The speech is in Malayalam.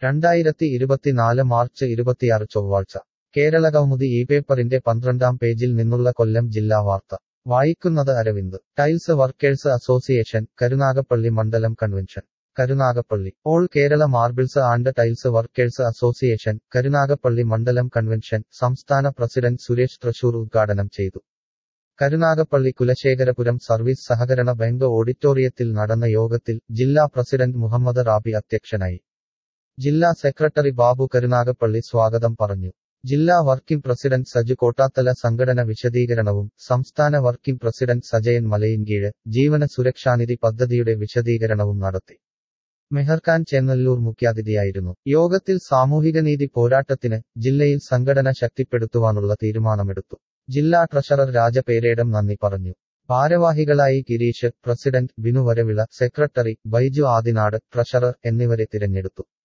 രണ്ടായിരത്തി ഇരുപത്തിനാല് മാർച്ച് ഇരുപത്തിയാറ് ചൊവ്വാഴ്ച കേരള കൗമുദി ഈ പേപ്പറിന്റെ പന്ത്രണ്ടാം പേജിൽ നിന്നുള്ള കൊല്ലം ജില്ലാ വാർത്ത വായിക്കുന്നത് Aravind tiles workers association Karunagappally മണ്ഡലം convention Karunagappally all Kerala marbles and tiles workers association Karunagappally മണ്ഡലം കൺവെൻഷൻ സംസ്ഥാന പ്രസിഡന്റ് സുരേഷ് തൃശൂർ ഉദ്ഘാടനം ചെയ്തു കരുനാഗപ്പള്ളി കുലശേഖരപുരം സർവീസ് സഹകരണ ബാങ്ക് ഓഡിറ്റോറിയത്തിൽ നടന്ന യോഗത്തിൽ ജില്ലാ പ്രസിഡന്റ് മുഹമ്മദ് റാബി അധ്യക്ഷനായി ജില്ലാ സെക്രട്ടറി ബാബു കരുനാഗപ്പള്ളി സ്വാഗതം പറഞ്ഞു ജില്ലാ വർക്കിംഗ് പ്രസിഡന്റ് സജു കോട്ടാത്തല സംഘടന വിശദീകരണവും സംസ്ഥാന വർക്കിംഗ് പ്രസിഡന്റ് സജയൻ മലയിൻകീഴ് ജീവന സുരക്ഷാനിധി പദ്ധതിയുടെ വിശദീകരണവും നടത്തി മെഹർഖാൻ ചെന്നല്ലൂർ മുഖ്യാതിഥിയായിരുന്നു യോഗത്തിൽ സാമൂഹികനീതി പോരാട്ടത്തിന് ജില്ലയിൽ സംഘടന ശക്തിപ്പെടുത്തുവാനുള്ള തീരുമാനമെടുത്തു ജില്ലാ ട്രഷറർ രാജപേരേടം നന്ദി പറഞ്ഞു ഭാരവാഹികളായി Girish president Binu Varavila secretary Baiju Adinad treasurer എന്നിവരെ തിരഞ്ഞെടുത്തു